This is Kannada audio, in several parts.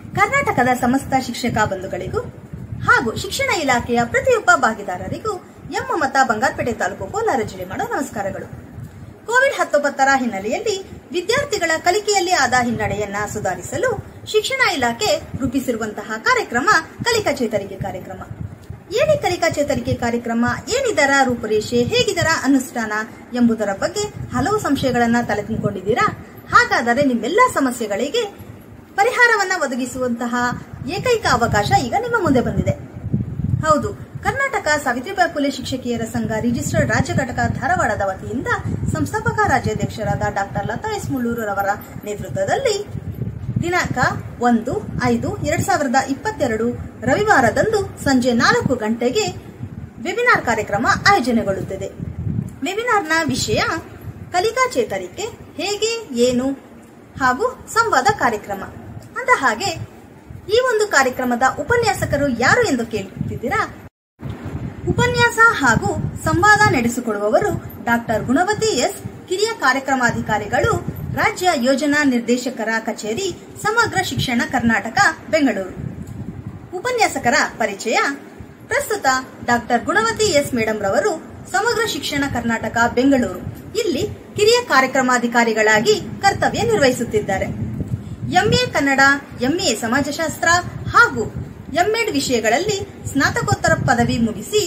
ಕರ್ನಾಟಕದ ಸಮಸ್ತ ಶಿಕ್ಷಕ ಬಂಧುಗಳಿಗೂ ಹಾಗೂ ಶಿಕ್ಷಣ ಇಲಾಖೆಯ ಪ್ರತಿಯೊಬ್ಬ ಭಾಗಿದಾರರಿಗೂ ಎಂ ಮಮತಾ ಬಂಗಾರಪೇಟೆ ತಾಲೂಕು ಕೋಲಾರ ಜಿಲ್ಲೆ ಮಾಡೋ ನಮಸ್ಕಾರಗಳು ಕೋವಿಡ್ ಹತ್ತೊಂಬತ್ತರ ಹಿನ್ನೆಲೆಯಲ್ಲಿ ವಿದ್ಯಾರ್ಥಿಗಳ ಕಲಿಕೆಯಲ್ಲಿ ಆದ ಹಿನ್ನಡೆಯನ್ನ ಸುಧಾರಿಸಲು ಶಿಕ್ಷಣ ಇಲಾಖೆ ರೂಪಿಸಿರುವಂತಹ ಕಾರ್ಯಕ್ರಮ ಕಲಿಕಾ ಚೇತರಿಕೆ ಕಾರ್ಯಕ್ರಮ ಏನಿ ಕಲಿಕಾ ಚೇತರಿಕೆ ಕಾರ್ಯಕ್ರಮ ಏನಿದರ ರೂಪುರೇಷೆ ಹೇಗಿದರ ಅನುಷ್ಠಾನ ಎಂಬುದರ ಬಗ್ಗೆ ಹಲವು ಸಂಶಯಗಳನ್ನ ತಲೆ ತುಂಬಿಕೊಂಡಿದ್ದೀರಾ ಹಾಗಾದರೆ ನಿಮ್ಮೆಲ್ಲ ಸಮಸ್ಯೆಗಳಿಗೆ ಪರಿಹಾರವನ್ನ ಒದಗಿಸುವಂತಹ ಏಕೈಕ ಅವಕಾಶ ಈಗ ನಿಮ್ಮ ಮುಂದೆ ಬಂದಿದೆ ಹೌದು ಕರ್ನಾಟಕ ಸಾವಿತ್ರಿಬಾಯಿ ಫುಲೆ ಶಿಕ್ಷಕಿಯರ ಸಂಘ ರಿಜಿಸ್ಟರ್ಡ್ ರಾಜ್ಯ ಘಟಕ ಧಾರವಾಡದ ವತಿಯಿಂದ ಸಂಸ್ಥಾಪಕ ರಾಜ್ಯಾಧ್ಯಕ್ಷರಾದ ಡಾಕ್ಟರ್ ಲತಾ ಎಸ್ ಮುಳ್ಳೂರವರ ನೇತೃತ್ವದಲ್ಲಿ ದಿನಾಂಕ ಒಂದು ಐದು ಎರಡ್ ಸಾವಿರದ ಇಪ್ಪತ್ತೆರಡು ರವಿವಾರದಂದು ಸಂಜೆ ನಾಲ್ಕು ಗಂಟೆಗೆ ವೆಬಿನಾರ್ ಕಾರ್ಯಕ್ರಮ ಆಯೋಜನೆಗೊಳ್ಳುತ್ತದೆ ವೆಬಿನಾರ್ನ ವಿಷಯ ಕಲಿಕಾ ಚೇತರಿಕೆ ಹೇಗೆ ಏನು ಹಾಗೂ ಸಂವಾದ ಕಾರ್ಯಕ್ರಮ ಅಂದ ಹಾಗೆ ಈ ಒಂದು ಕಾರ್ಯಕ್ರಮದ ಉಪನ್ಯಾಸಕರು ಯಾರು ಎಂದು ಕೇಳುತ್ತಿದ್ದೀರಾ ಉಪನ್ಯಾಸ ಹಾಗೂ ಸಂವಾದ ನಡೆಸಿಕೊಡುವವರು ಡಾಕ್ಟರ್ ಗುಣವತಿ ಎಸ್ ಕಿರಿಯ ಕಾರ್ಯಕ್ರಮಾಧಿಕಾರಿಗಳು ರಾಜ್ಯ ಯೋಜನಾ ನಿರ್ದೇಶಕರ ಕಚೇರಿ ಸಮಗ್ರ ಶಿಕ್ಷಣ ಕರ್ನಾಟಕ ಬೆಂಗಳೂರು ಉಪನ್ಯಾಸಕರ ಪರಿಚಯ ಪ್ರಸ್ತುತ ಡಾಕ್ಟರ್ ಗುಣವತಿ ಎಸ್ ಮೇಡಂ ರವರು ಸಮಗ್ರ ಶಿಕ್ಷಣ ಕರ್ನಾಟಕ ಬೆಂಗಳೂರು ಇಲ್ಲಿ ಕಿರಿಯ ಕಾರ್ಯಕ್ರಮಾಧಿಕಾರಿಗಳಾಗಿ ಕರ್ತವ್ಯ ನಿರ್ವಹಿಸುತ್ತಿದ್ದಾರೆ ಎಂಎ ಕನ್ನಡ ಎಂಎ ಸಮಾಜಶಾಸ್ತ್ರ ಹಾಗೂ ಎಂಎಡ್ ವಿಷಯಗಳಲ್ಲಿ ಸ್ನಾತಕೋತ್ತರ ಪದವಿ ಮುಗಿಸಿ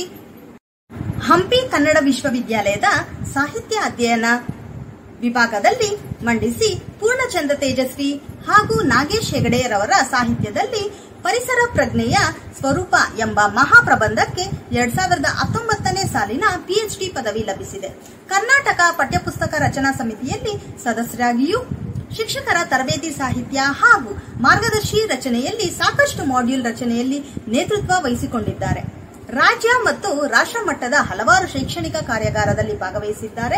ಹಂಪಿ ಕನ್ನಡ ವಿಶ್ವವಿದ್ಯಾಲಯದ ಸಾಹಿತ್ಯ ಅಧ್ಯಯನ ವಿಭಾಗದಲ್ಲಿ ಮಂಡಿಸಿ ಪೂರ್ಣಚಂದ್ರ ತೇಜಸ್ವಿ ಹಾಗೂ ನಾಗೇಶ್ ಹೆಗಡೆಯರವರ ಸಾಹಿತ್ಯದಲ್ಲಿ ಪರಿಸರ ಪ್ರಜ್ಞೆಯ ಸ್ವರೂಪ ಎಂಬ ಮಹಾಪ್ರಬಂಧಕ್ಕೆ ಎರಡ್ ಸಾವಿರದ ಹತ್ತೊಂಬತ್ತನೇ ಸಾಲಿನ ಪಿಎಚ್ಡಿ ಪದವಿ ಲಭಿಸಿದೆ ಕರ್ನಾಟಕ ಪಠ್ಯಪುಸ್ತಕ ರಚನಾ ಸಮಿತಿಯಲ್ಲಿ ಸದಸ್ಯರಾಗಿಯೂ ಶಿಕ್ಷಕರ ತರಬೇತಿ ಸಾಹಿತ್ಯ ಹಾಗೂ ಮಾರ್ಗದರ್ಶಿ ರಚನೆಯಲ್ಲಿ ಸಾಕಷ್ಟು ಮಾಡ್ಯೂಲ್ ರಚನೆಯಲ್ಲಿ ನೇತೃತ್ವ ವಹಿಸಿಕೊಂಡಿದ್ದಾರೆ ರಾಜ್ಯ ಮತ್ತು ರಾಷ್ಟ್ರ ಮಟ್ಟದ ಹಲವಾರು ಶೈಕ್ಷಣಿಕ ಕಾರ್ಯಾಗಾರದಲ್ಲಿ ಭಾಗವಹಿಸಿದ್ದಾರೆ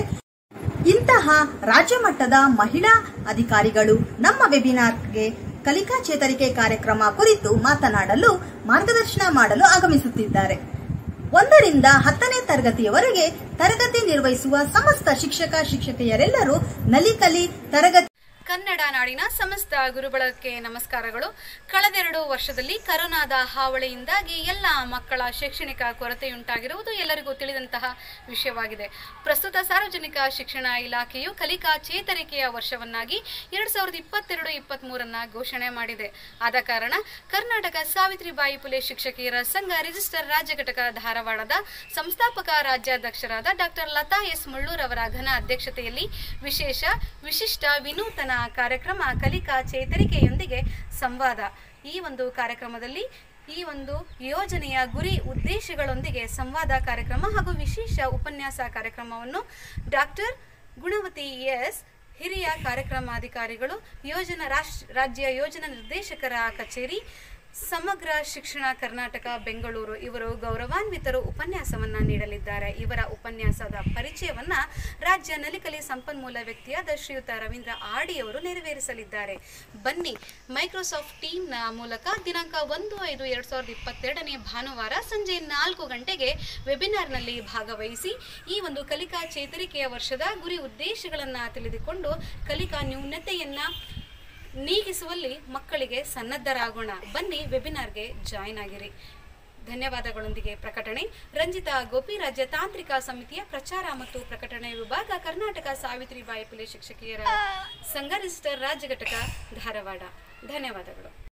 ಇಂತಹ ರಾಜ್ಯ ಮಟ್ಟದ ಮಹಿಳಾ ಅಧಿಕಾರಿಗಳು ನಮ್ಮ ವೆಬಿನಾರ್ಗೆ ಕಲಿಕಾ ಚೇತರಿಕೆ ಕಾರ್ಯಕ್ರಮ ಕುರಿತು ಮಾತನಾಡಲು ಮಾರ್ಗದರ್ಶನ ಮಾಡಲು ಆಗಮಿಸುತ್ತಿದ್ದಾರೆ ಒಂದರಿಂದ ಹತ್ತನೇ ತರಗತಿಯವರೆಗೆ ತರಗತಿ ನಿರ್ವಹಿಸುವ ಸಮಸ್ತ ಶಿಕ್ಷಕ ಶಿಕ್ಷಕಿಯರೆಲ್ಲರೂ ನಲಿಕಲಿ ತರಗತಿ ಕನ್ನಡ ನಾಡಿನ ಸಮಸ್ತ ಗುರುಬಳಕ್ಕೆ ನಮಸ್ಕಾರಗಳು ಕಳೆದೆರಡು ವರ್ಷದಲ್ಲಿ ಕರೋನಾದ ಹಾವಳಿಯಿಂದಾಗಿ ಎಲ್ಲ ಮಕ್ಕಳ ಶೈಕ್ಷಣಿಕ ಕೊರತೆಯುಂಟಾಗಿರುವುದು ಎಲ್ಲರಿಗೂ ತಿಳಿದಂತಹ ವಿಷಯವಾಗಿದೆ ಪ್ರಸ್ತುತ ಸಾರ್ವಜನಿಕ ಶಿಕ್ಷಣ ಇಲಾಖೆಯು ಕಲಿಕಾ ಚೇತರಿಕೆಯ ವರ್ಷವನ್ನಾಗಿ ಎರಡ್ ಸಾವಿರದ ಇಪ್ಪತ್ತೆರಡು ಇಪ್ಪತ್ತ್ ಮೂರನ್ನ ಘೋಷಣೆ ಮಾಡಿದೆ ಆದ ಕಾರಣ ಕರ್ನಾಟಕ ಸಾವಿತ್ರಿಬಾಯಿ ಫುಲೆ ಶಿಕ್ಷಕಿಯರ ಸಂಘ ರಿಜಿಸ್ಟರ್ ರಾಜ್ಯ ಘಟಕ ಧಾರವಾಡದ ಸಂಸ್ಥಾಪಕ ರಾಜ್ಯಾಧ್ಯಕ್ಷರಾದ ಡಾಕ್ಟರ್ ಲತಾ ಎಸ್ ಮುಳ್ಳೂರ್ ಅವರ ಘನ ಅಧ್ಯಕ್ಷತೆಯಲ್ಲಿ ವಿಶೇಷ ವಿಶಿಷ್ಟ ವಿನೂತನ ಕಾರ್ಯಕ್ರಮ ಕಲಿಕಾ ಚೇತರಿಕೆಯೊಂದಿಗೆ ಸಂವಾದ ಈ ಒಂದು ಕಾರ್ಯಕ್ರಮದಲ್ಲಿ ಈ ಒಂದು ಯೋಜನೆಯ ಗುರಿ ಉದ್ದೇಶಗಳೊಂದಿಗೆ ಸಂವಾದ ಕಾರ್ಯಕ್ರಮ ಹಾಗೂ ವಿಶೇಷ ಉಪನ್ಯಾಸ ಕಾರ್ಯಕ್ರಮವನ್ನು ಡಾಕ್ಟರ್ ಗುಣವತಿ ಎಸ್ ಹಿರಿಯ ಕಾರ್ಯಕ್ರಮಾಧಿಕಾರಿಗಳು ಯೋಜನಾ ರಾಷ್ಟ್ರ ರಾಜ್ಯ ಯೋಜನಾ ನಿರ್ದೇಶಕರ ಕಚೇರಿ ಸಮಗ್ರ ಶಿಕ್ಷಣ ಕರ್ನಾಟಕ ಬೆಂಗಳೂರು ಇವರು ಗೌರವಾನ್ವಿತರು ಉಪನ್ಯಾಸವನ್ನ ನೀಡಲಿದ್ದಾರೆ ಇವರ ಉಪನ್ಯಾಸದ ಪರಿಚಯವನ್ನ ರಾಜ್ಯ ನಲಿಕಲಿ ಸಂಪನ್ಮೂಲ ವ್ಯಕ್ತಿಯಾದ ಶ್ರೀಯುತ ರವೀಂದ್ರ ಆಡಿ ಅವರು ನೆರವೇರಿಸಲಿದ್ದಾರೆ ಬನ್ನಿ ಮೈಕ್ರೋಸಾಫ್ಟ್ ಟೀಮ್ನ ಮೂಲಕ ದಿನಾಂಕ ಒಂದು ಐದು ಎರಡ್ ಸಾವಿರದ ಇಪ್ಪತ್ತೆರಡನೇ ಭಾನುವಾರ ಸಂಜೆ ನಾಲ್ಕು ಗಂಟೆಗೆ ವೆಬಿನಾರ್ನಲ್ಲಿ ಭಾಗವಹಿಸಿ ಈ ಒಂದು ಕಲಿಕಾ ಚೇತರಿಕೆಯ ವರ್ಷದ ಗುರಿ ಉದ್ದೇಶಗಳನ್ನು ತಿಳಿದುಕೊಂಡು ಕಲಿಕಾ ನ್ಯೂನತೆಯನ್ನ ನೀಗಿಸುವಲ್ಲಿ ಮಕ್ಕಳಿಗೆ ಸನ್ನದ್ಧರಾಗೋಣ ಬನ್ನಿ ವೆಬಿನಾರ್ಗೆ ಜಾಯ್ನ್ ಆಗಿರಿ ಧನ್ಯವಾದಗಳೊಂದಿಗೆ ಪ್ರಕಟಣೆ ರಂಜಿತಾ ಗೋಪಿ ರಾಜ್ಯ ತಾಂತ್ರಿಕ ಸಮಿತಿಯ ಪ್ರಚಾರ ಮತ್ತು ಪ್ರಕಟಣೆ ವಿಭಾಗ ಕರ್ನಾಟಕ ಸಾವಿತ್ರಿಬಾಯಿ ಫುಲೆ ಶಿಕ್ಷಕಿಯರ ಸಂಘ ರಿಜಿಸ್ಟರ್ ರಾಜ್ಯ ಘಟಕ ಧಾರವಾಡ ಧನ್ಯವಾದಗಳು